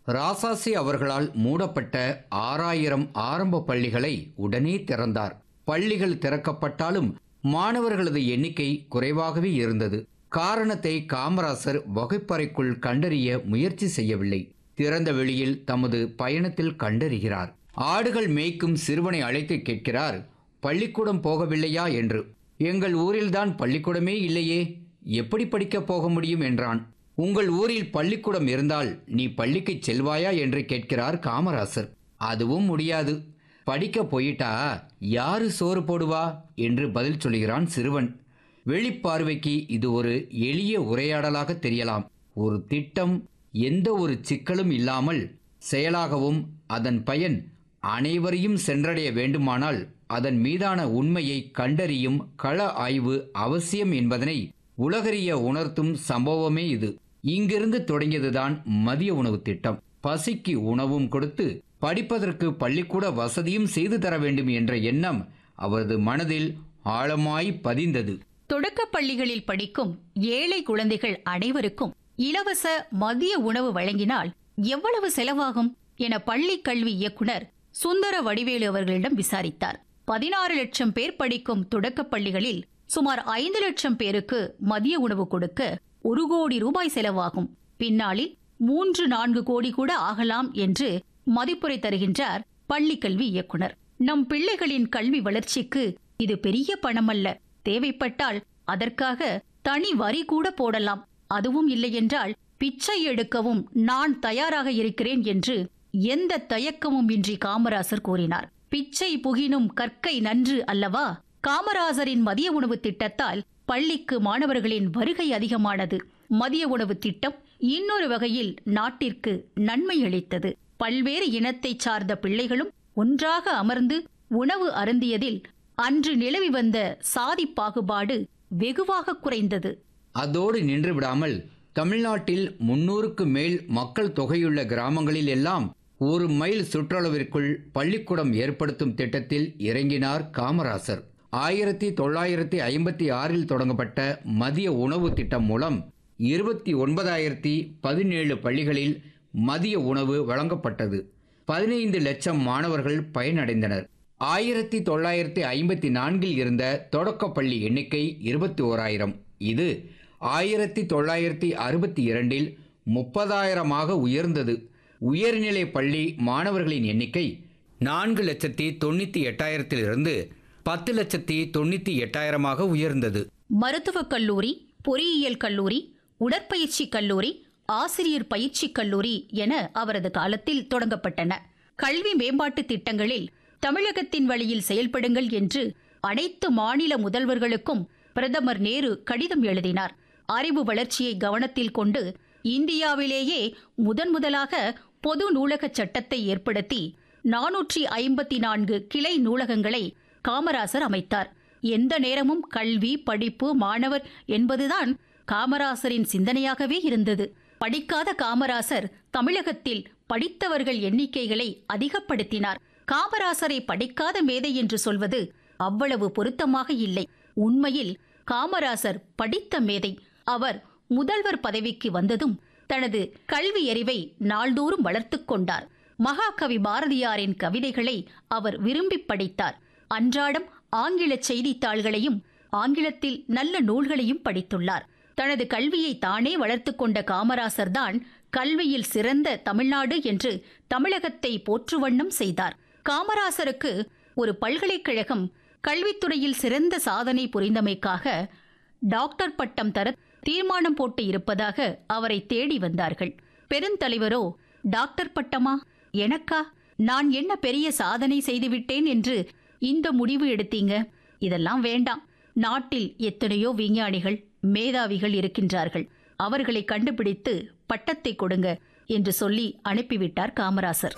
ராசாசி அவர்களால் மூடப்பட்ட ஆறாயிரம் ஆரம்ப பள்ளிகளை உடனே திறந்தார் பள்ளிகள் திறக்கப்பட்டாலும் மாணவர்களது எண்ணிக்கை குறைவாகவே இருந்தது காரணத்தை காமராசர் வகுப்பறைக்குள் கண்டறிய முயற்சி செய்யவில்லை திறந்த வெளியில் தமது பயணத்தில் கண்டறிகிறார் ஆடுகள் மேய்க்கும் சிறுவனை அழைத்து கேட்கிறார் பள்ளிக்கூடம் போகவில்லையா என்று எங்கள் ஊரில்தான் பள்ளிக்கூடமே இல்லையே எப்படி படிக்கப் போக முடியும் என்றான் உங்கள் ஊரில் பள்ளிக்கூடம் இருந்தால் நீ பள்ளிக்கு செல்வாயா என்று கேட்கிறார் காமராசர் அதுவும் முடியாது படிக்க போயிட்டா யாரு சோறு போடுவா என்று பதில் சொல்கிறான் சிறுவன் வெளிப்பார்வைக்கு இது ஒரு எளிய உரையாடலாக தெரியலாம் ஒரு திட்டம் எந்த ஒரு சிக்கலும் இல்லாமல் செயலாகவும் அதன் பயன் அனைவரையும் சென்றடைய வேண்டுமானால் அதன் மீதான உண்மையை கண்டறியும் கள ஆய்வு அவசியம் என்பதனை உலகறிய உணர்த்தும் சம்பவமே இது இங்கிருந்து தொடங்கியதுதான் மதிய உணவு திட்டம் பசிக்கு உணவும் கொடுத்து படிப்பதற்கு பள்ளிக்கூட வசதியும் செய்து தர வேண்டும் என்ற எண்ணம் அவரது மனதில் ஆழமாய் பதிந்தது தொடக்கப் பள்ளிகளில் படிக்கும் ஏழை குழந்தைகள் அனைவருக்கும் இலவச மதிய உணவு வழங்கினால் எவ்வளவு செலவாகும் என பள்ளி கல்வி இயக்குனர் சுந்தர வடிவேலு அவர்களிடம் விசாரித்தார் பதினாறு லட்சம் பேர் படிக்கும் தொடக்கப் பள்ளிகளில் சுமார் ஐந்து லட்சம் பேருக்கு மதிய உணவு கொடுக்க ஒரு கோடி ரூபாய் செலவாகும் பின்னாளில் மூன்று நான்கு கோடி கூட ஆகலாம் என்று மதிப்புரை தருகின்றார் பள்ளி கல்வி இயக்குனர் நம் பிள்ளைகளின் கல்வி வளர்ச்சிக்கு இது பெரிய பணமல்ல தேவைப்பட்டால் அதற்காக தனி வரி கூட போடலாம் அதுவும் இல்லையென்றால் பிச்சை எடுக்கவும் நான் தயாராக இருக்கிறேன் என்று எந்த தயக்கமும் இன்றி காமராசர் கூறினார் பிச்சை புகினும் கற்கை நன்று அல்லவா காமராசரின் மதிய உணவு திட்டத்தால் பள்ளிக்கு மாணவர்களின் வருகை அதிகமானது மதிய உணவு திட்டம் இன்னொரு வகையில் நாட்டிற்கு நன்மை அளித்தது பல்வேறு இனத்தைச் சார்ந்த பிள்ளைகளும் ஒன்றாக அமர்ந்து உணவு அருந்தியதில் அன்று நிலவி வந்த சாதி பாகுபாடு வெகுவாக குறைந்தது அதோடு நின்று விடாமல் தமிழ்நாட்டில் முன்னூறுக்கு மேல் மக்கள் தொகையுள்ள கிராமங்களில் எல்லாம் ஒரு மைல் சுற்றளவிற்குள் பள்ளிக்கூடம் ஏற்படுத்தும் திட்டத்தில் இறங்கினார் காமராசர் ஆயிரத்தி தொள்ளாயிரத்தி ஐம்பத்தி ஆறில் தொடங்கப்பட்ட மதிய உணவு திட்டம் மூலம் இருபத்தி ஒன்பதாயிரத்தி பதினேழு பள்ளிகளில் மதிய உணவு வழங்கப்பட்டது பதினைந்து லட்சம் மாணவர்கள் பயனடைந்தனர் ஆயிரத்தி தொள்ளாயிரத்தி ஐம்பத்தி நான்கில் இருந்த தொடக்கப்பள்ளி எண்ணிக்கை இருபத்தி ஓராயிரம் இது ஆயிரத்தி தொள்ளாயிரத்தி அறுபத்தி இரண்டில் முப்பதாயிரமாக உயர்ந்தது உயர்நிலை பள்ளி மாணவர்களின் எண்ணிக்கை நான்கு லட்சத்தி தொண்ணூற்றி எட்டாயிரத்திலிருந்து பத்து லட்சத்தி தொண்ணூற்றி எட்டாயிரமாக உயர்ந்தது மருத்துவக் கல்லூரி பொறியியல் கல்லூரி உடற்பயிற்சி கல்லூரி ஆசிரியர் பயிற்சி கல்லூரி என அவரது காலத்தில் தொடங்கப்பட்டன கல்வி மேம்பாட்டு திட்டங்களில் தமிழகத்தின் வழியில் செயல்படுங்கள் என்று அனைத்து மாநில முதல்வர்களுக்கும் பிரதமர் நேரு கடிதம் எழுதினார் அறிவு வளர்ச்சியை கவனத்தில் கொண்டு இந்தியாவிலேயே முதன் முதலாக பொது நூலகச் சட்டத்தை ஏற்படுத்தி நானூற்றி ஐம்பத்தி நான்கு கிளை நூலகங்களை காமராசர் அமைத்தார் எந்த நேரமும் கல்வி படிப்பு மாணவர் என்பதுதான் காமராசரின் சிந்தனையாகவே இருந்தது படிக்காத காமராசர் தமிழகத்தில் படித்தவர்கள் எண்ணிக்கைகளை அதிகப்படுத்தினார் காமராசரை படிக்காத மேதை என்று சொல்வது அவ்வளவு பொருத்தமாக இல்லை உண்மையில் காமராசர் படித்த மேதை அவர் முதல்வர் பதவிக்கு வந்ததும் தனது கல்வி அறிவை நாள்தோறும் வளர்த்துக் கொண்டார் மகாகவி பாரதியாரின் கவிதைகளை அவர் விரும்பி படித்தார் அன்றாடம் ஆங்கில செய்தித்தாள்களையும் ஆங்கிலத்தில் நல்ல நூல்களையும் படித்துள்ளார் தனது கல்வியை தானே வளர்த்துக் கொண்ட காமராசர் தான் கல்வியில் சிறந்த தமிழ்நாடு என்று தமிழகத்தை போற்றுவண்ணம் செய்தார் காமராசருக்கு ஒரு பல்கலைக்கழகம் கல்வித்துறையில் சிறந்த சாதனை புரிந்தமைக்காக டாக்டர் பட்டம் தர தீர்மானம் போட்டு இருப்பதாக அவரை தேடி வந்தார்கள் பெருந்தலைவரோ டாக்டர் பட்டமா எனக்கா நான் என்ன பெரிய சாதனை செய்துவிட்டேன் என்று இந்த முடிவு எடுத்தீங்க இதெல்லாம் வேண்டாம் நாட்டில் எத்தனையோ விஞ்ஞானிகள் மேதாவிகள் இருக்கின்றார்கள் அவர்களை கண்டுபிடித்து பட்டத்தை கொடுங்க என்று சொல்லி அனுப்பிவிட்டார் காமராசர்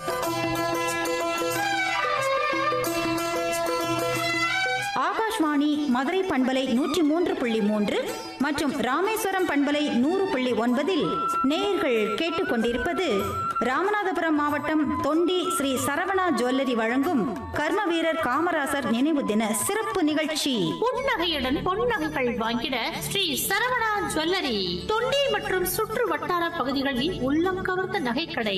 ஆகாஷ்வாணி மதுரை பண்பலை நூற்றி மூன்று புள்ளி மூன்று மற்றும் ராமேஸ்வரம் பண்பலை நூறு புள்ளி ஒன்பதில் நேயர்கள் கேட்டுக்கொண்டிருப்பது ராமநாதபுரம் மாவட்டம் தொண்டி ஸ்ரீ சரவணா ஜுவல்லரி வழங்கும் கர்ம வீரர் காமராசர் நினைவு தின சிறப்பு நிகழ்ச்சி புன்னகையுடன் பொன்னகைகள் வாங்கிட ஸ்ரீ சரவணா ஜுவல்லரி தொண்டி மற்றும் சுற்று வட்டார பகுதிகளில் உள்ளம் கவர்ந்த நகைக்கடை